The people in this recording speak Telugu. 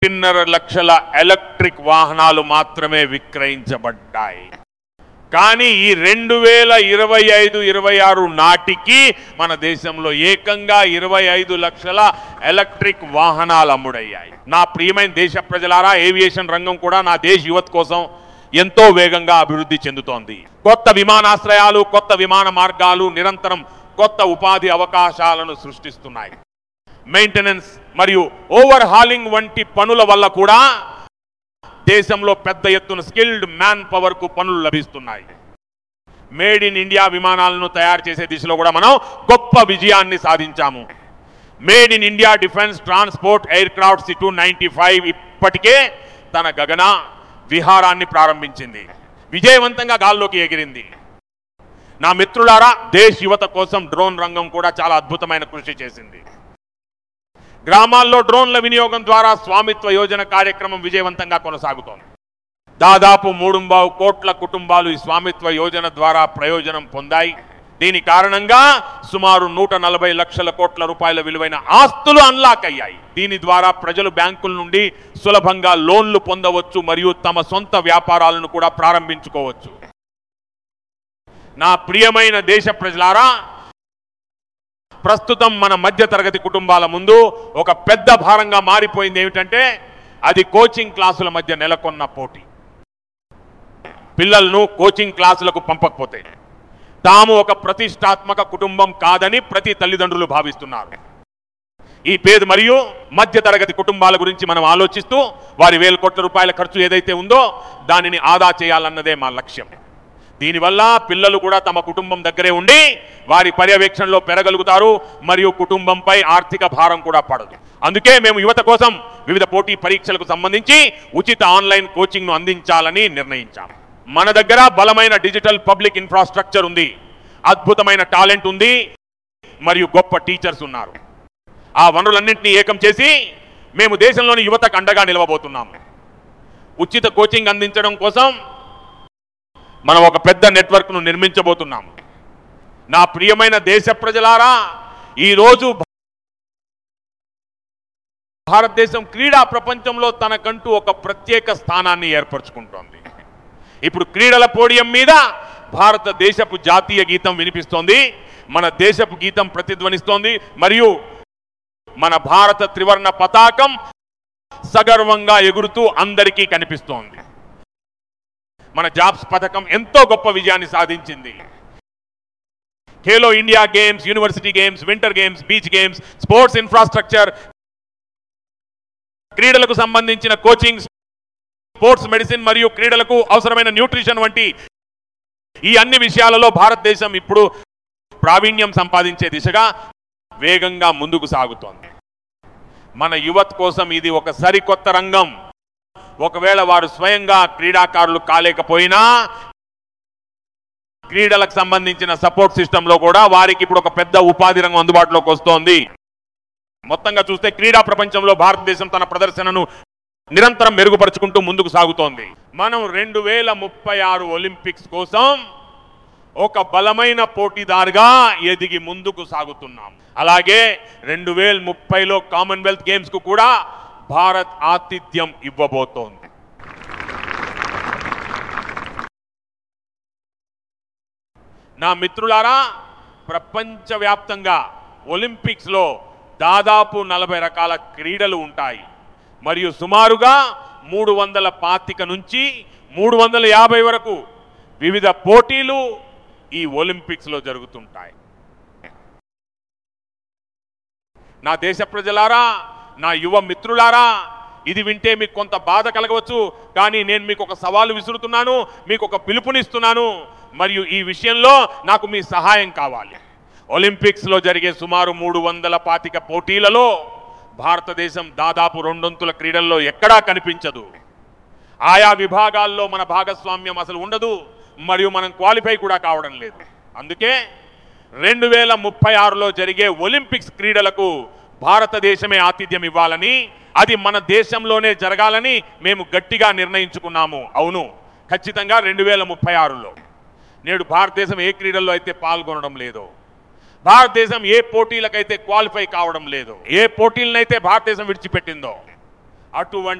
ఒకటిన్నర లక్షల ఎలక్ట్రిక్ వాహనాలు మాత్రమే విక్రయించబడ్డాయి కానీ ఈ రెండు వేల ఇరవై ఐదు ఇరవై ఆరు నాటికి మన దేశంలో ఏకంగా ఇరవై ఐదు లక్షల ఎలక్ట్రిక్ వాహనాలు అమ్ముడయ్యాయి నా ప్రియమైన దేశ ప్రజలారా ఏవియేషన్ రంగం కూడా నా దేశ యువత కోసం ఎంతో వేగంగా అభివృద్ధి చెందుతోంది కొత్త విమానాశ్రయాలు కొత్త విమాన మార్గాలు నిరంతరం కొత్త ఉపాధి అవకాశాలను సృష్టిస్తున్నాయి మెయింటెనెన్స్ మరియు ఓవర్ హాలింగ్ వంటి పనుల వల్ల కూడా దేశంలో పెద్ద ఎత్తున స్కిల్డ్ మ్యాన్ పవర్ కు పనులు లభిస్తున్నాయి మేడ్ ఇన్ ఇండియా విమానాలను తయారు చేసే దిశలో కూడా మనం గొప్ప విజయాన్ని సాధించాము made in India defence transport aircraft C two ninety five ఇప్పటికే తన గగన విహారాన్ని ప్రారంభించింది విజయవంతంగా గాల్లోకి ఎగిరింది నా మిత్రులారా దేశ్ యువత కోసం డ్రోన్ రంగం కూడా చాలా అద్భుతమైన కృషి చేసింది గ్రామాల్లో డ్రోన్ల వినియోగం ద్వారా స్వామిత్వ యోజన కార్యక్రమం విజయవంతంగా కొనసాగుతోంది దాదాపు మూడుంబావు కోట్ల కుటుంబాలు ఈ స్వామిత్వ యోజన ద్వారా ప్రయోజనం పొందాయి దీని కారణంగా సుమారు నూట నలభై లక్షల కోట్ల రూపాయల విలువైన ఆస్తులు అన్లాక్ అయ్యాయి దీని ద్వారా ప్రజలు బ్యాంకుల నుండి సులభంగా లోన్లు పొందవచ్చు మరియు తమ సొంత వ్యాపారాలను కూడా ప్రారంభించుకోవచ్చు నా ప్రియమైన దేశ ప్రజలారా ప్రస్తుతం మన మధ్య తరగతి కుటుంబాల ముందు ఒక పెద్ద భారంగా మారిపోయింది ఏమిటంటే అది కోచింగ్ క్లాసుల మధ్య నెలకొన్న పోటీ పిల్లలను కోచింగ్ క్లాసులకు పంపకపోతే తాము ఒక ప్రతిష్టాత్మక కుటుంబం కాదని ప్రతి తల్లిదండ్రులు భావిస్తున్నారు ఈ పేద మరియు మధ్య తరగతి కుటుంబాల గురించి మనం ఆలోచిస్తూ వారి వేల కోట్ల రూపాయల ఖర్చు ఏదైతే ఉందో దానిని ఆదా చేయాలన్నదే మా లక్ష్యం దీనివల్ల పిల్లలు కూడా తమ కుటుంబం దగ్గరే ఉండి వారి పర్యవేక్షణలో పెరగలుగుతారు మరియు కుటుంబంపై ఆర్థిక భారం కూడా పడదు అందుకే మేము యువత కోసం వివిధ పోటీ పరీక్షలకు సంబంధించి ఉచిత ఆన్లైన్ కోచింగ్ను అందించాలని నిర్ణయించాము మన దగ్గర బలమైన డిజిటల్ పబ్లిక్ ఇన్ఫ్రాస్ట్రక్చర్ ఉంది అద్భుతమైన టాలెంట్ ఉంది మరియు గొప్ప టీచర్స్ ఉన్నారు ఆ వనరులన్నింటినీ ఏకం చేసి మేము దేశంలోని యువతకు అండగా నిలవబోతున్నాము ఉచిత కోచింగ్ అందించడం కోసం మనం ఒక పెద్ద నెట్వర్క్ను నిర్మించబోతున్నాము నా ప్రియమైన దేశ ప్రజలారా ఈరోజు భారతదేశం క్రీడా ప్రపంచంలో తనకంటూ ఒక ప్రత్యేక స్థానాన్ని ఏర్పరచుకుంటోంది ఇప్పుడు క్రీడల పోడియం మీద భారతదేశపు జాతీయ గీతం వినిపిస్తోంది మన దేశపు గీతం ప్రతిధ్వనిస్తోంది మరియు మన భారత త్రివర్ణ పతాకం సగర్వంగా ఎగురుతూ అందరికీ కనిపిస్తోంది మన జాబ్స్ పథకం ఎంతో గొప్ప విజయాన్ని సాధించింది Khelo India games university games winter games beach games sports infrastructure క్రీడలకు సంబంధించిన కోచింగ్ స్పోర్ట్స్ మెడిసిన్ మరియు క్రీడలకు అవసరమైన న్యూట్రిషన్ వంటి ఈ అన్ని విషయాలలో భారతదేశం ఇప్పుడు ప్రావీణ్యం సంపాదించే దిశగా వేగంగా ముందుకు సాగుతోంది మన యువత్ కోసం ఇది ఒక సరికొత్త రంగం ఒకవేళ వారు స్వయంగా క్రీడాకారులు కాలేకపోయినా క్రీడలకు సంబంధించిన సపోర్ట్ సిస్టంలో కూడా వారికి ఇప్పుడు ఒక పెద్ద ఉపాధి రంగం అందుబాటులోకి వస్తోంది మొత్తంగా చూస్తే క్రీడా ప్రపంచంలో భారతదేశం తన ప్రదర్శనను నిరంతరం మెరుగుపరుచుకుంటూ ముందుకు సాగుతోంది మనం రెండు వేల ముప్పై ఆరు ఒలింపిక్స్ కోసం ఒక బలమైన పోటీదారుగా ఎదిగి ముందుకు సాగుతున్నాం అలాగే రెండు వేల ముప్పైలో కామన్వెల్త్ గేమ్స్ కు కూడా భారత్ ఆతిథ్యం ఇవ్వబోతోంది నా మిత్రులారా ప్రపంచవ్యాప్తంగా ఒలింపిక్స్ లో దాదాపు నలభై రకాల క్రీడలు ఉంటాయి మరియు సుమారుగా మూడు వందల పాతిక నుంచి మూడు వందల యాభై వరకు వివిధ పోటీలు ఈ ఒలింపిక్స్ లో జరుగుతుంటాయి నా దేశ ప్రజలారా నా యువ మిత్రులారా ఇది వింటే మీకు కొంత బాధ కలగవచ్చు కానీ నేను మీకు ఒక సవాలు విసురుతున్నాను మీకు ఒక పిలుపునిస్తున్నాను మరియు ఈ విషయంలో నాకు మీ సహాయం కావాలి ఒలింపిక్స్లో జరిగే సుమారు మూడు వందల పాతిక పోటీలలో భారతదేశం దాదాపు రెండొంతుల క్రీడల్లో ఎక్కడా కనిపించదు ఆయా విభాగాల్లో మన భాగస్వామ్యం అసలు ఉండదు మరియు మనం క్వాలిఫై కూడా కావడం లేదు అందుకే రెండు వేల ముప్పై ఆరులో జరిగే ఒలింపిక్స్ క్రీడలకు భారతదేశమే ఆతిథ్యం ఇవ్వాలని అది మన దేశంలోనే జరగాలని మేము గట్టిగా నిర్ణయించుకున్నాము అవును ఖచ్చితంగా రెండు వేల ముప్పై ఆరులో నేడు భారతదేశం ఏ క్రీడల్లో అయితే పాల్గొనడం లేదో భారతదేశం ఏ పోటీలకైతే క్వాలిఫై కావడం లేదు ఏ పోటీలనైతే భారతదేశం విడిచిపెట్టిందో అటువంటి